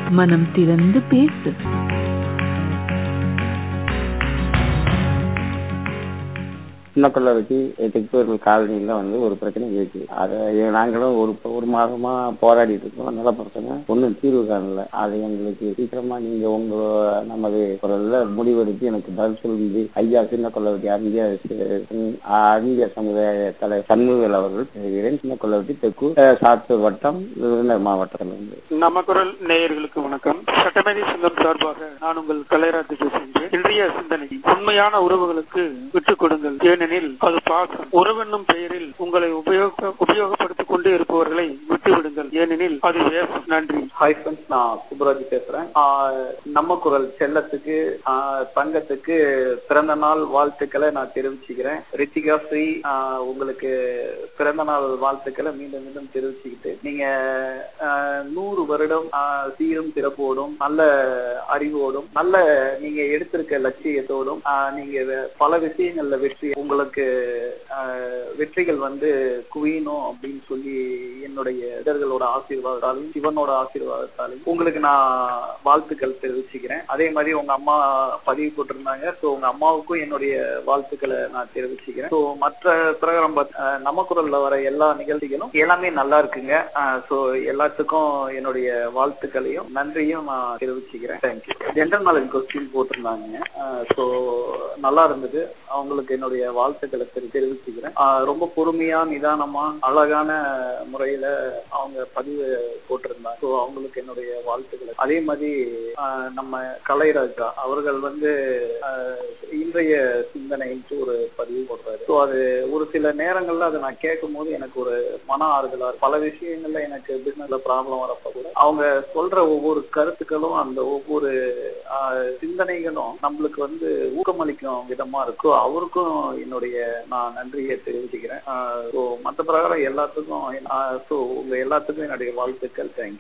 மனம் திறந்து பேசு சின்னக்கல்லூரிக்கு தெற்குவர்கள் காலனியில வந்து ஒரு பிரச்சனை இருக்கு அதை நாங்களும் ஒரு ஒரு மாதமா போராடிட்டு இருக்கோம் நல்ல பிரச்சனை ஒன்றும் தீர்வு காணல அதை எங்களுக்கு சீக்கிரமா நீங்க உங்க நமது குரல்ல முடிவெடுத்து எனக்கு பதில் சொல்லுது ஐயா சின்னக்கல்லூரி அறிஞ அறிஞ சமுதாய தலை சண்முகல் அவர்கள் பேசுகிறேன் சின்னக்கல்லூரி தெற்கு அஹ், சாத்தூர் வட்டம் விருதுநகர் மாவட்டத்தில் இருந்து நமக்குரல் நேயர்களுக்கு வணக்கம் சட்டமேதை சங்கம் சார்பாக நான் உங்கள் கலைராஜ் பேசுகின்றேன் இன்றைய சிந்தனை உண்மையான உறவுகளுக்கு விட்டுக் கொடுங்கள் ஏனெனில் அது பாசம் உறவென்னும் பெயரில் உங்களை உபயோக உபயோகப்படுத்திக் கொண்டே இருப்பவர்களை விட்டு விடுங்கள் ஏனெனில் அது வேஷம் நன்றி ஹாய் ஃப்ரெண்ட்ஸ் நான் சுப்ராஜ் பேசுறேன் ஆஹ் நம்ம குரல் செல்லத்துக்கு ஆஹ் தங்கத்துக்கு பிறந்த நாள் வாழ்த்துக்களை நான் தெரிவிச்சுக்கிறேன் ரித்திகா ஸ்ரீ ஆஹ் உங்களுக்கு பிறந்த நாள் வாழ்த்துக்களை மீண்டும் மீண்டும் தெரிவிச்சுக்கிட்டு நீங்க ஆஹ் நூறு வருடம் ஆஹ் சீரும் சிறப்போடும் நல்ல அறிவோடும் நல்ல நீங்க எடுத்திருக்க லட்சியத்தோடும் ஆஹ் நீங்க வே- பல விஷயங்கள்ல வெற்றி உங்களுக்கு ஆஹ் வெற்றிகள் வந்து குவியணும் அப்படின்னு சொல்லி என்னுடைய இதர்களோட ஆசீர்வாதத்தாலையும் சிவனோட ஆசீர்வாதத்தாலையும் உங்களுக்கு நான் வாழ்த்துக்கள் தெரிவிச்சுக்கிறேன் அதே மாதிரி உங்க அம்மா பதிவு போட்டிருந்தாங்க ஸோ உங்க அம்மாவுக்கும் என்னுடைய வாழ்த்துக்களை நான் தெரிவிச்சுக்கிறேன் ஸோ மற்ற பிரகாரம் பார்த்த- அஹ் நம்ம குரல்ல வர எல்லா நிகழ்ச்சிகளும் எல்லாமே நல்லா இருக்குங்க ஸோ எல்லாத்துக்கும் என்னுடைய வாழ்த்துக்களையும் நன்றியும் நான் தெரிவிச்சுக்கிறேன் தேங்க்யூ ஜென்ரல் நாலேஜ் கொஸ்டின் போட்டிருந்தாங்க ஸோ நல்லா இருந்தது அவங்களுக்கு என்னுடைய வாழ்த்துக்களை தெரி- தெரிவிச்சுக்கிறேன் ஆஹ் ரொம்ப பொறுமையா நிதானமா அழகான முறையில அவங்க பதிவு போட்டிருந்தாங்க ஸோ அவங்களுக்கு என்னுடைய வாழ்த்துக்களை அதே மாதிரி ஆஹ் நம்ம கலைராஜா அவர்கள் வந்து ஆஹ் இன்றைய சிந்தனைக்கு ஒரு பதிவு போடுறாரு ஸோ அது ஒரு சில நேரங்கள்ல அதை நான் கேட்கும் போது எனக்கு ஒரு மன ஆறுதலா இருக்கு. பல விஷயங்கள்ல எனக்கு பிசினஸ்ல ப்ராப்ளம் வரப்ப கூட அவங்க சொல்ற ஒவ்வொரு கருத்துக்களும் அந்த ஒவ்வொரு ஆஹ் சிந்தனைகளும் நம்மளுக்கு வந்து ஊக்கமளிக்கும் விதமா இருக்கும் அவருக்கும் என்னுடைய நான் நன்றியை தெரிவிச்சுக்கிறேன் ஸோ மற்ற பிரகாரம் எல்லாத்துக்கும் ஸோ உங்க எல்லாத்துக்கும் என்னுடைய வாழ்த்துக்கள் தேங்க்யூ